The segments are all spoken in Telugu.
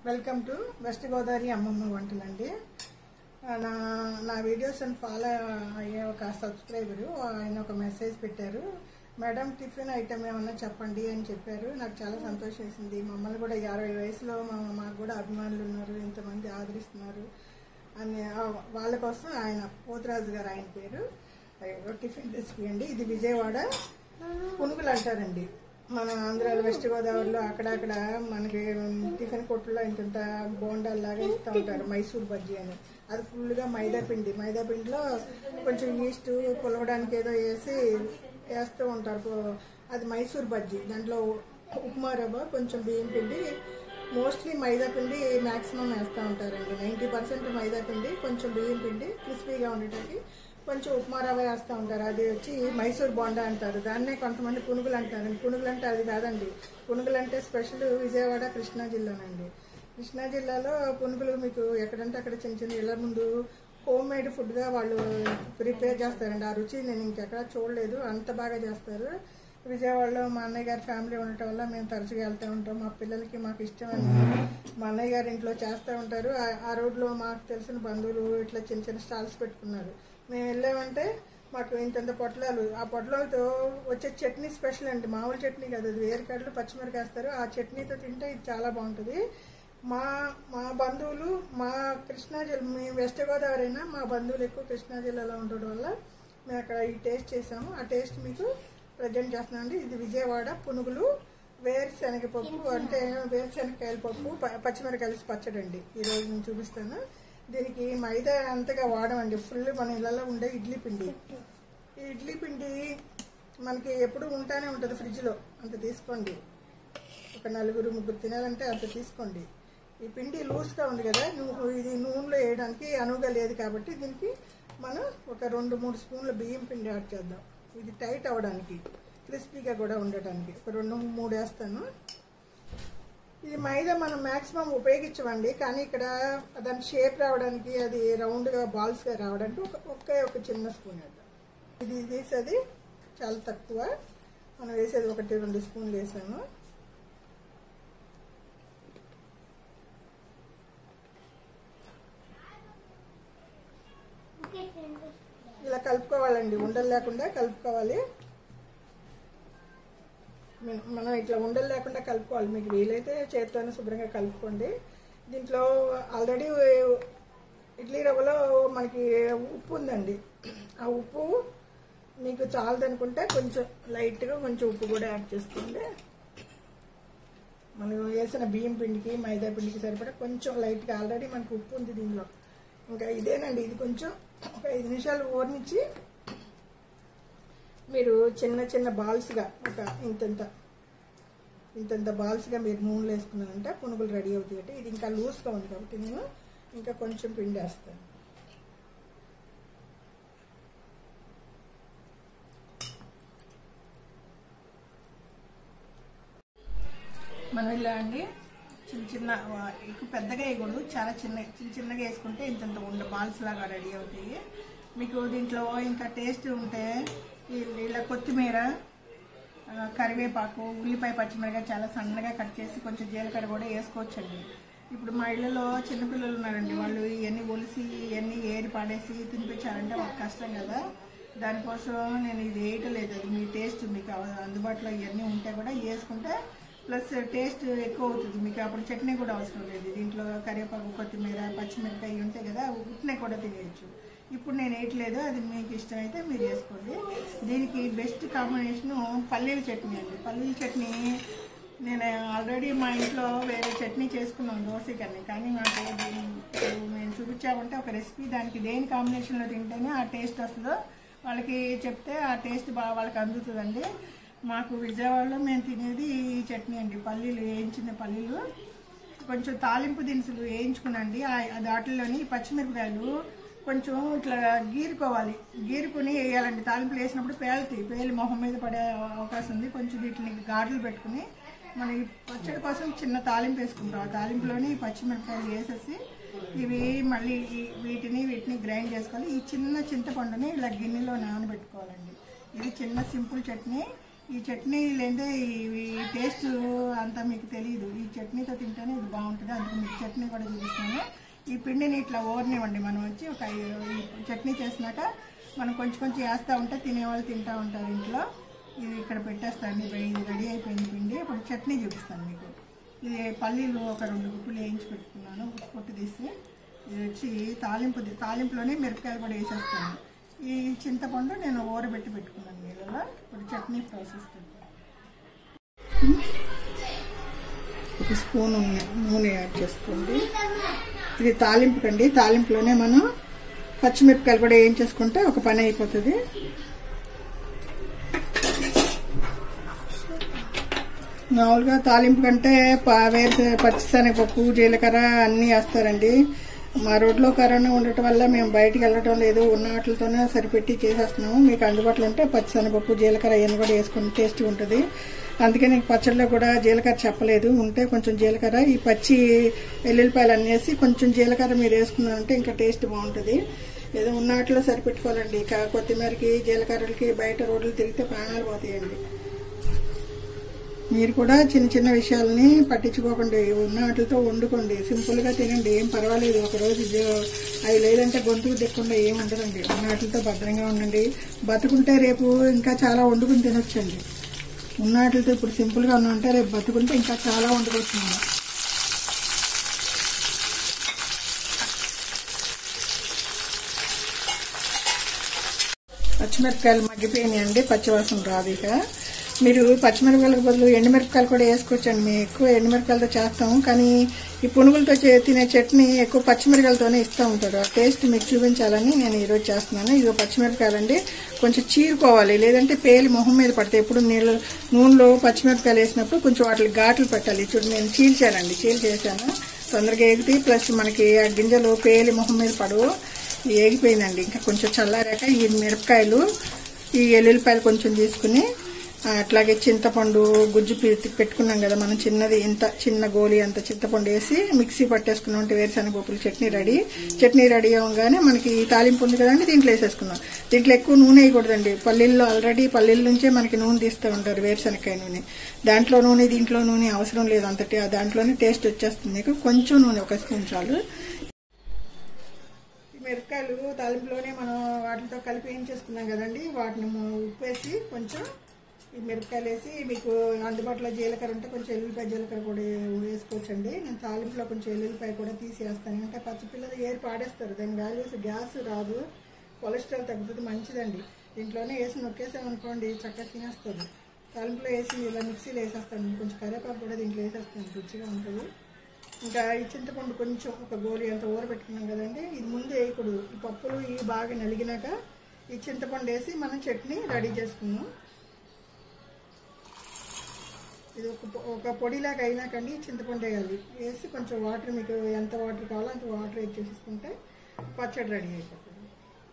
వెల్కమ్ టు వెస్ట్ గోదావరి అమ్మమ్మ వంటలండి ఆ, నా నా వీడియోస్ అని ఫాలో అయ్యే ఒక సబ్స్క్రైబరు ఆయన ఒక మెసేజ్ పెట్టారు మేడం టిఫిన్ ఐటమ్ ఏమన్నా చెప్పండి అని చెప్పారు నాకు చాలా సంతోషం వేసింది మమ్మల్ని కూడా ఈ అరవై వయసులో మా మాకు కూడా అభిమానులు ఉన్నారు ఇంతమంది ఆదరిస్తున్నారు అని ఆ, వాళ్ళ కోసం ఆయన పోతరాజు గారు ఆయన పేరు అయ్యో, టిఫిన్ రెసిపీ అండి ఇది విజయవాడ పునుగులు అంటారండి మన ఆంధ్రాలో వెస్ట్ గోదావరిలో అక్కడక్కడ మనకి టిఫిన్ కొట్టులో ఇంత బోండాలు లాగా ఇస్తూ ఉంటారు మైసూర్ బజ్జీ అని అది ఫుల్గా మైదా పిండి మైదా పిండిలో కొంచెం ఈస్ట్ పులవడానికి ఏదో వేసి వేస్తూ ఉంటారు పో- అది మైసూర్ బజ్జీ దాంట్లో ఉప్మా రవ్వ కొంచెం బియ్యం పిండి మోస్ట్లీ మైదా పిండి మాక్సిమం వేస్తూ ఉంటారండి నైంటీ పర్సెంట్ మైదా పిండి కొంచెం బియ్యం పిండి క్రిస్పీగా ఉండటానికి కొంచెం ఉప్మా రవ్వ వేస్తూ ఉంటారు అది వచ్చి మైసూర్ బోండా అంటారు దాన్నే కొంతమంది పునుగులు అంటారు పునుగులు అంటే అది కాదండి పునుగులు అంటే స్పెషల్ విజయవాడ కృష్ణా జిల్లానండి కృష్ణా జిల్లాలో పునుగులు మీకు ఎక్కడంటే అక్కడ చిన్న చిన్న ఇళ్ళ ముందు హోమ్ మేడ్ ఫుడ్గా వాళ్ళు ప్రిపేర్ చేస్తారండి ఆ రుచి నేను ఇంకెక్కడా చూడలేదు అంత బాగా చేస్తారు విజయవాడలో మా అన్నయ్య గారి ఫ్యామిలీ ఉండటం వల్ల మేము తరచుగా వెళ్తూ ఉంటాం మా పిల్లలకి మాకు ఇష్టమైన మా అన్నయ్య గారి ఇంట్లో చేస్తూ ఉంటారు ఆ- ఆ రోడ్లో మాకు తెలిసిన బంధువులు ఇట్లా చిన్న చిన్న స్టాల్స్ పెట్టుకున్నారు మేము వెళ్ళామంటే మాకు ఇంతంత పొట్లాలు ఆ పొట్లాలతో వచ్చే చట్నీ స్పెషల్ అండి మామూలు చట్నీ కాదు అది వేరుకడలు పచ్చిమిరకాయ వేస్తారు ఆ చట్నీతో తింటే ఇది చాలా బాగుంటుంది మా మా బంధువులు మా కృష్ణా జిల్లా మేము వెస్ట్ గోదావరి అయినా మా బంధువులు ఎక్కువ కృష్ణా జిల్లాలో ఉండడం వల్ల మేము అక్కడ ఈ టేస్ట్ చేసాము ఆ టేస్ట్ మీకు ప్రజెంట్ చేస్తున్నాం అండి ఇది విజయవాడ పునుగులు వేరుశనగ పప్పు అంటే వేరుశనగకాయల పప్పు ప- పచ్చిమిరకాయలు పచ్చడి అండి ఈరోజు నేను చూపిస్తాను దీనికి మైదా అంతగా వాడమండి ఫుల్ మన ఇళ్ళలో ఉండే ఇడ్లీ పిండి ఈ ఇడ్లీ పిండి మనకి ఎప్పుడు ఉంటానే ఉంటుంది ఫ్రిడ్జ్లో అంత తీసుకోండి ఒక నలుగురు ముగ్గురు తినాలంటే అంత తీసుకోండి ఈ పిండి లూజ్గా ఉంది కదా నువ్వు ఇది నూనెలో వేయడానికి అనువుగా లేదు కాబట్టి దీనికి మనం ఒక రెండు మూడు స్పూన్ల బియ్యం పిండి యాడ్ చేద్దాం ఇది టైట్ అవ్వడానికి క్రిస్పీగా కూడా ఉండటానికి ఒక రెండు మూడు వేస్తాను ఇది మైదా మనం మాక్సిమం ఉపయోగించమండి కానీ ఇక్కడ దాని షేప్ రావడానికి అది రౌండ్గా బాల్స్గా రావడానికి ఒక ఒకే ఒక చిన్న స్పూన్ వేద్దాం ఇది వేసేది చాలా తక్కువ మనం వేసేది ఒకటి రెండు స్పూన్లు వేసాము ఇలా కలుపుకోవాలండి ఉండలు లేకుండా కలుపుకోవాలి మన- మనం ఇట్లా ఉండలు లేకుండా కలుపుకోవాలి మీకు వీలైతే చేత్తోనే శుభ్రంగా కలుపుకోండి దీంట్లో ఆల్రెడీ ఇడ్లీ రవ్వలో మనకి ఉప్పు ఉందండి ఆ ఉప్పు మీకు చాలదనుకుంటే కొంచెం లైట్గా కొంచెం ఉప్పు కూడా యాడ్ చేసుకోండి మనం వేసిన బియ్యం పిండికి మైదా పిండికి సరిపడా కొంచెం లైట్గా ఆల్రెడీ మనకు ఉప్పు ఉంది దీనిలో ఇంకా ఇదేనండి ఇది కొంచెం ఒక ఐదు నిమిషాలు ఊరనిచ్చి మీరు చిన్న చిన్న బాల్స్గా ఒక ఇంతంత ఇంతంత బాల్స్గా మీరు నూనెలో వేసుకున్నారంటే పునుగులు రెడీ అవుతాయి అంటే ఇది ఇంకా లూజ్గా ఉంది కాబట్టి నేను ఇంకా కొంచెం పిండి వేస్తాను మనం ఇలా అండి చిన్న చిన్న ఆ, ఎక్కువ పెద్దగా వేయకూడదు చాలా చిన్న చిన్న చిన్నగా వేసుకుంటే ఇంతంత ఉండ బాల్స్ లాగా రెడీ అవుతాయి మీకు దీంట్లో ఇంకా టేస్ట్ ఉంటే ఈ- ఇలా కొత్తిమీర ఆ, కరివేపాకు ఉల్లిపాయ పచ్చిమిరకాయ చాలా సన్నగా కట్ చేసి కొంచెం జీలకర్ర కూడా వేసుకోవచ్చండి ఇప్పుడు మా ఇళ్ళలో చిన్నపిల్లలు ఉన్నారండి వాళ్ళు ఇవన్నీ ఒలిసి ఇవన్నీ ఏరి పాడేసి తినిపించాలంటే వాళ్ళకి కష్టం కదా దానికోసం నేను ఇది వేయటం లేదు అది మీ టేస్ట్ మీకు అవ- అందుబాటులో ఇవన్నీ ఉంటే కూడా వేసుకుంటే ప్లస్ టేస్ట్ ఎక్కువ అవుతుంది మీకు అప్పుడు చట్నీ కూడా అవసరం లేదు దీంట్లో కరివేపాకు కొత్తిమీర పచ్చిమిరకాయ ఇవి ఉంటాయి కదా ఉట్నే కూడా తినేయచ్చు ఇప్పుడు నేను వేయట్లేదు అది మీకు ఇష్టమైతే మీరు చేసుకోండి దీనికి బెస్ట్ కాంబినేషను పల్లీల చట్నీ అండి పల్లీల చట్నీ నేను ఆల్రెడీ మా ఇంట్లో వేరే చట్నీ చేసుకున్నాను దోశకని కానీ నాకు దీన్ని ఇప్పుడు నేను చూపించామంటే ఒక రెసిపీ దానికి దేని కాంబినేషన్లో తింటేనే ఆ టేస్ట్ వస్తుందో వాళ్ళకి చెప్తే ఆ టేస్ట్ బాగా వాళ్ళకి అందుతుందండి మాకు విజయవాడలో మేము తినేది ఈ చట్నీ అండి పల్లీలు వేయించిన పల్లీలు కొంచెం తాలింపు దినుసులు వేయించుకునండి ఆ- ఆ దాటిలోని పచ్చిమిరపకాయలు కొంచెం ఇట్లా గీరుకోవాలి గీరుకుని వేయాలండి తాలింపులు వేసినప్పుడు పేలుతాయి పేలి మొహం మీద పడే అవకాశం ఉంది కొంచెం వీటిని గాడులు పెట్టుకుని మనం ఈ పచ్చడి కోసం చిన్న తాలింపు వేసుకుంటాం ఆ తాలింపులోని ఈ పచ్చిమిరపకాయలు వేసేసి ఇవి మళ్ళీ ఈ- వీటిని వీటిని గ్రైండ్ చేసుకోవాలి ఈ చిన్న చింతపండుని ఇలా గిన్నెలో నానబెట్టుకోవాలండి ఇది చిన్న సింపుల్ చట్నీ ఈ చట్నీ లేదే ఈ టేస్ట్ అంతా మీకు తెలియదు ఈ చట్నీతో తింటేనే ఇది బాగుంటుంది అందుకు మీకు చట్నీ కూడా చూపిస్తాను ఈ పిండిని ఇట్లా ఓరనివ్వండి మనం వచ్చి ఒక ఐదు- ఈ చట్నీ చేసినాక మనం కొంచెం కొంచెం వేస్తూ ఉంటే తినేవాళ్ళు తింటూ ఉంటారు ఇంట్లో ఇది ఇక్కడ పెట్టేస్తాను ఇది ఇది రెడీ అయిపోయింది పిండి ఇప్పుడు చట్నీ చూపిస్తాను మీకు ఇది పల్లీలు ఒక రెండు గుప్పులు వేయించి పెట్టుకున్నాను పొట్టు తీసి ఇది వచ్చి తాలింపు తాలింపులోనే మిరపకాయలు కూడా వేసేస్తాను ఈ చింతపండు నేను ఊరబెట్టి పెట్టుకున్నాను నీళ్ళలో ఇప్పుడు చట్నీ ప్రాసెస్ ఒక స్పూన్ ఉన్న- నూనె యాడ్ చేసుకోండి ఇది తాలింపుకండి తాలింపులోనే మనం పచ్చిమిరపకాయలు కూడా వేయించేసుకుంటే ఒక పని అయిపోతుంది మామూలుగా తాలింపు కంటే పా- వేరుశె పచ్చిశనగపప్పు జీలకర్ర అన్నీ వేస్తారండి మా రోడ్లో కరోనా ఉండటం వల్ల మేము బయటికి వెళ్ళటం లేదు ఉన్న వాటితోనే సరిపెట్టి చేసేస్తున్నాము మీకు అందుబాటులో ఉంటే పచ్చిశనగపప్పు జీలకర్ర అవన్నీ కూడా వేసుకుని టేస్ట్గా ఉంటుంది అందుకే నేను పచ్చడిలో కూడా జీలకర్ర చెప్పలేదు ఉంటే కొంచెం జీలకర్ర ఈ పచ్చి వెల్లుల్లిపాయలు అన్నీ వేసి కొంచెం జీలకర్ర మీరు వేసుకున్నారంటే ఇంకా టేస్ట్ బాగుంటుంది ఏదో ఉన్న వాటిలో సరిపెట్టుకోవాలండి ఇక కొత్తిమీరకి జీలకర్రలకి బయట రోడ్లు తిరిగితే ప్రాణాలు పోతాయండి మీరు కూడా చిన్న చిన్న విషయాలని పట్టించుకోకండి ఉన్న వాటితో వండుకోండి సింపుల్గా తినండి ఏం పర్వాలేదు ఒక రోజు జో- అవి లేదంటే గొంతుకు దిక్కుండా ఏం ఉండదండి ఉన్న వాటితో భద్రంగా ఉండండి బతుకుంటే రేపు ఇంకా చాలా వండుకుని తినొచ్చండి ఉన్న వాటితో ఇప్పుడు సింపుల్గా ఉన్నామంటే రేపు బతుకుంటే ఇంకా చాలా వండుకోవచ్చు మనం. పచ్చిమిరపకాయలు మగ్గిపోయినాయండి పచ్చివాసన రాదు ఇక మీరు పచ్చిమిరపకాయలకు బదులు ఎండుమిరపకాయలు కూడా వేసుకోవచ్చండి మేము ఎక్కువ ఎండుమిరపకాయలతో చేస్తాము కానీ ఈ పునుగులతో చే- తినే చట్నీ ఎక్కువ పచ్చిమిరపకాయలతోనే ఇస్తూ ఉంటారు ఆ టేస్ట్ మీకు చూపించాలని నేను ఈరోజు చేస్తున్నాను ఇది పచ్చిమిరపకాయలండి కొంచెం చీరుకోవాలి లేదంటే పేలి మొహం మీద పడతాయి ఎప్పుడు నీళ్ళు నూనెలో పచ్చిమిరపకాయలు వేసినప్పుడు కొంచెం వాటికి ఘాట్లు పెట్టాలి చూడు నేను చీల్చానండి చీల్ చేశాను తొందరగా ఎగితే ప్లస్ మనకి ఆ గింజలు పేలి మొహం మీద పడవు ఏగిపోయిందండి ఇంకా కొంచెం చల్లారాక ఈ మిరపకాయలు ఈ ఎల్లుల్లిపాయలు కొంచెం తీసుకుని ఆ, అట్లాగే చింతపండు గుజ్జు పి- పెట్టుకున్నాం కదా మనం చిన్నది ఇంత చిన్న గోలి అంత చింతపండు వేసి మిక్సీ పట్టేసుకున్నాం అంటే వేరుశనగ పప్పులు చట్నీ రెడీ చట్నీ రెడీ అవ్వగానే మనకి ఈ తాలింపు ఉంది కదండి దీంట్లో వేసేసుకున్నాం దీంట్లో ఎక్కువ నూనె వేయకూడదండి పల్లీల్లో ఆల్రెడీ పల్లీల నుంచే మనకి నూనె తీస్తూ ఉంటారు వేరుశనగకాయ నూనె దాంట్లో నూనె దీంట్లో నూనె అవసరం లేదు అంతటి దాంట్లోనే టేస్ట్ వచ్చేస్తుంది మీకు కొంచెం నూనె ఒక స్పూన్ చాలు ఈ మిరపకాయలు తాలింపులోనే మనం వాటితో కలిపి ఏం చేసుకున్నాం కదండి వాటిని ము- ఉప్పేసి కొంచెం ఈ మిరపకాయలు వేసి మీకు అందుబాటులో జీలకర్ర ఉంటే కొంచెం ఎల్లుల్లిపాయ జీలకర్ర కూడా వేసుకోవచ్చండి నేను తాలింపులో కొంచెం ఎల్లుల్లిపాయ కూడా తీసి వేస్తాను అంటే పచ్చిపిల్లలు ఏరు పాడేస్తారు దాని వాల్యూస్ గ్యాస్ రాదు కొలెస్ట్రాల్ తగ్గుతుంది మంచిదండి దీంట్లోనే వేసి నొక్కేసామనుకోండి చక్కగా తినేస్తుంది తాలింపులో వేసి ఇలా మిక్సీలో వేసేస్తాను కొంచెం కరివేపాకు కూడా దీంట్లో వేసేస్తాను రుచిగా ఉంటుంది ఇంకా ఈ చింతపండు కొంచెం ఒక గోలి అంత ఊరబెట్టుకున్నాం కదండి ఇది ముందు వేయకూడదు ఈ పప్పులు ఇవి బాగా నలిగినాక ఈ చింతపండు వేసి మనం చట్నీ రెడీ చేసుకున్నాం ఇది ఒక పొ- ఒక పొడిలాగా అయినాకండి చింతపండు వేయాలి వేసి కొంచెం వాటర్ మీకు ఎంత వాటర్ కావాలో అంత వాటర్ వేసి చేసుకుంటే పచ్చడి రెడీ అయిపోతుంది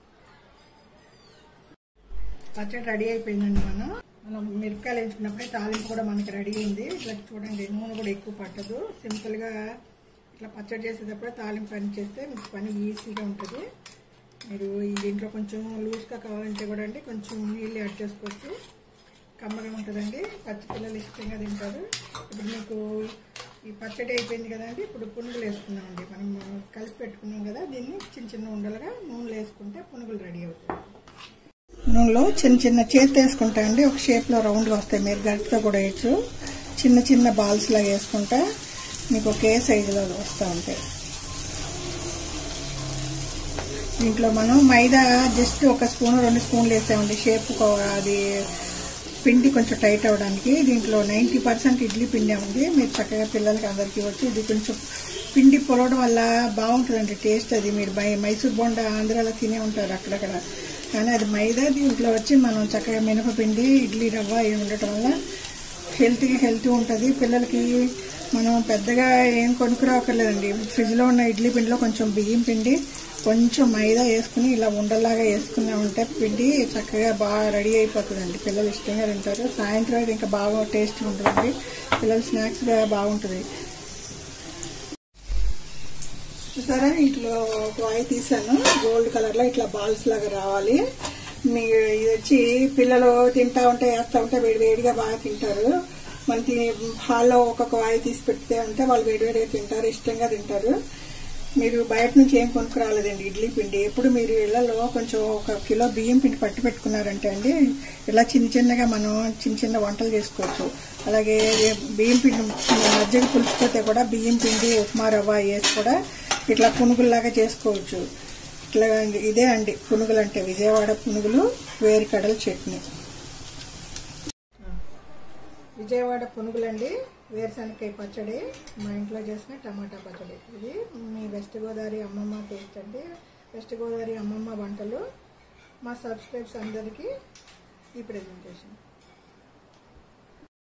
పచ్చడి రెడీ అయిపోయిందండి మనం మనం మిరపకాయలు వేసుకున్నప్పుడే తాలింపు కూడా మనకి రెడీ అయింది ఇట్లా చూడండి నూనె కూడా ఎక్కువ పట్టదు సింపుల్గా ఇట్లా పచ్చడి చేసేటప్పుడే తాలింపు పని చేస్తే మీకు పని ఈజీగా ఉంటుంది మీరు ఈ దీంట్లో కొంచెం లూజ్గా కావాలంటే కూడా అండి కొంచెం నీళ్ళు యాడ్ చేసుకోవచ్చు కమ్మగా ఉంటుందండి పచ్చి పిల్లలు ఇష్టంగా తింటారు ఇప్పుడు మీకు ఈ పచ్చడి అయిపోయింది కదండి ఇప్పుడు పునుగులు వేసుకున్నామండి మనం కలిపి పెట్టుకున్నాం కదా దీన్ని చిన్న చిన్న ఉండలుగా నూనెలో వేసుకుంటే పునుగులు రెడీ అవుతాయి నూనెలో చిన్న చిన్న చేతి వేసుకుంటా అండి ఒక షేప్లో రౌండ్గా వస్తాయి మీరు గట్టిగా కూడా వేయచ్చు చిన్న చిన్న బాల్స్ లాగా వేసుకుంటా మీకు ఒకే సైజులో వస్తూ ఉంటాయి దీంట్లో మనం మైదా జస్ట్ ఒక స్పూన్ రెండు స్పూన్లు వేసామండి షేప్ అది పిండి కొంచెం టైట్ అవ్వడానికి దీంట్లో నైంటీ పర్సెంట్ ఇడ్లీ పిండి ఉంది మీరు చక్కగా పిల్లలకి అందరికీ వచ్చి ఇది కొంచెం పిండి పొలవడం వల్ల బాగుంటుందండి టేస్ట్ అది మీరు మై మైసూర్ బోండా ఆంధ్రాలో తినే ఉంటారు అక్కడక్కడ కానీ అది మైదా దీంట్లో వచ్చి మనం చక్కగా మినపపిండి ఇడ్లీ రవ్వ ఇవి ఉండటం వల్ల హెల్త్కి హెల్తీ ఉంటుంది పిల్లలకి మనం పెద్దగా ఏం కొనుక్కురావక్కర్లేదండి ఫ్రిడ్జ్లో ఉన్న ఇడ్లీ పిండిలో కొంచెం బియ్యం పిండి కొంచెం మైదా వేసుకుని ఇలా ఉండలాగా వేసుకున్నామంటే పిండి చక్కగా బాగా రెడీ అయిపోతుందండి పిల్లలు ఇష్టంగా తింటారు సాయంత్రం అయితే ఇంకా బాగా టేస్ట్ ఉంటుంది పిల్లలు స్నాక్స్గా బాగుంటుంది చూసారా ఇట్లా ఒక వాయి తీసాను గోల్డ్ కలర్లో ఇట్లా బాల్స్ లాగా రావాలి మీ ఇది వచ్చి పిల్లలు తింటా ఉంటే వేస్తా ఉంటే వేడి వేడిగా బాగా తింటారు మన తి- హాల్లో ఒక్కొక్క వాయి తీసి పెడితే ఉంటే వాళ్ళు వేడి వేడిగా తింటారు ఇష్టంగా తింటారు మీరు బయట నుంచి ఏం కొనుక్కురాలేదండి ఇడ్లీ పిండి ఎప్పుడు మీరు ఇళ్లలో కొంచెం ఒక కిలో బియ్యం పిండి పట్టి పెట్టుకున్నారంటే అండి ఇలా చిన్న చిన్నగా మనం చిన్న చిన్న వంటలు చేసుకోవచ్చు అలాగే బియ్యం పిండి మజ్జిగ పులుసుపోతే కూడా బియ్యం పిండి ఉప్మా రవ్వ వేసి కూడా ఇట్లా పునుగుల్లాగా చేసుకోవచ్చు ఇట్లా అండి ఇదే అండి పునుగులు అంటే విజయవాడ పునుగులు వేరుకడల చట్నీ విజయవాడ పునుగులండి వేరుశనగకాయ పచ్చడి మా ఇంట్లో చేసిన టమాటా పచ్చడి ఇది మీ వెస్ట్ గోదావరి అమ్మమ్మ టేస్ట్ అండి వెస్ట్ గోదావరి అమ్మమ్మ వంటలు మా సబ్స్క్రైబ్స్ అందరికీ ఈ ప్రజెంటేషన్